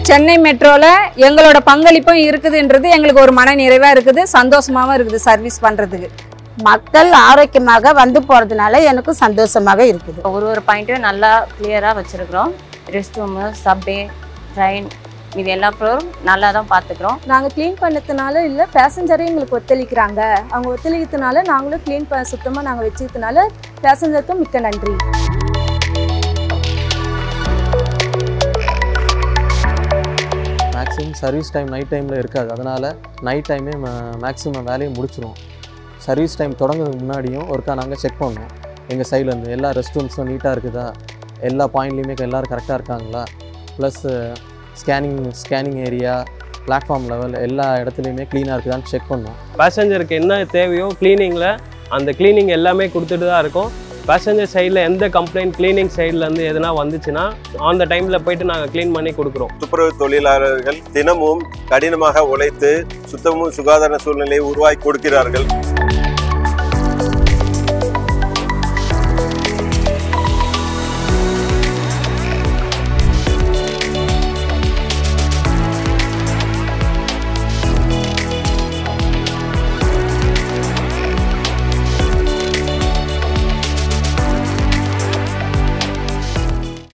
சென்னை மெட்ரோல எங்களோட பங்களிப்பும் இருக்குதுன்றது எங்களுக்கு ஒரு மன நிறைவா இருக்குது சந்தோஷமாவும் இருக்குது சர்வீஸ் பண்றதுக்கு மக்கள் ஆரோக்கியமாக வந்து போறதுனால எனக்கு சந்தோஷமாக இருக்குது ஒரு ஒரு பாயிண்ட்டும் நல்லா கிளியராக வச்சுருக்குறோம் ரெஸ்ட் ரூமு சப்வே ட்ரெயின் இது எல்லா ஃப்ளோரும் நல்லா தான் பார்த்துக்குறோம் நாங்கள் க்ளீன் பண்ணதுனால இல்லை பேசஞ்சரே எங்களுக்கு ஒத்துழைக்கிறாங்க அவங்க ஒத்துழைக்கிறதுனால நாங்களும் க்ளீன் ப சுத்தமாக நாங்கள் வச்சுக்கிறதுனால பேசஞ்சருக்கும் மிக்க நன்றி மேக்ஸிமம் சர்வீஸ் டைம் நைட் டைமில் இருக்காது அதனால் நைட் டைமே மேக்ஸிமம் வேலையை முடிச்சிருவோம் சர்வீஸ் டைம் தொடங்குறதுக்கு முன்னாடியும் ஒருக்கா நாங்கள் செக் பண்ணுவோம் எங்கள் சைட்லேருந்து எல்லா ரெஸ்ட் ரூம்ஸும் நீட்டாக இருக்குதா எல்லா பாயிண்ட்லேயுமே எல்லோரும் கரெக்டாக இருக்காங்களா plus scanning scanning area platform level எல்லா இடத்துலையுமே க்ளீனாக இருக்குதான்னு செக் பண்ணுவோம் பேசஞ்சருக்கு என்ன தேவையோ க்ளீனிங்கில் அந்த க்ளீனிங் எல்லாமே கொடுத்துட்டு தான் இருக்கும் பேசஞ்சர் சைடில் எந்த கம்ப்ளைண்ட் க்ளீனிங் சைட்லேருந்து எதனா வந்துச்சுன்னா அந்த டைமில் போயிட்டு நாங்கள் க்ளீன் பண்ணி கொடுக்குறோம் துப்புரவு தொழிலாளர்கள் தினமும் கடினமாக உழைத்து சுத்தமும் சுகாதார சூழ்நிலையை உருவாக்கி கொடுக்கிறார்கள்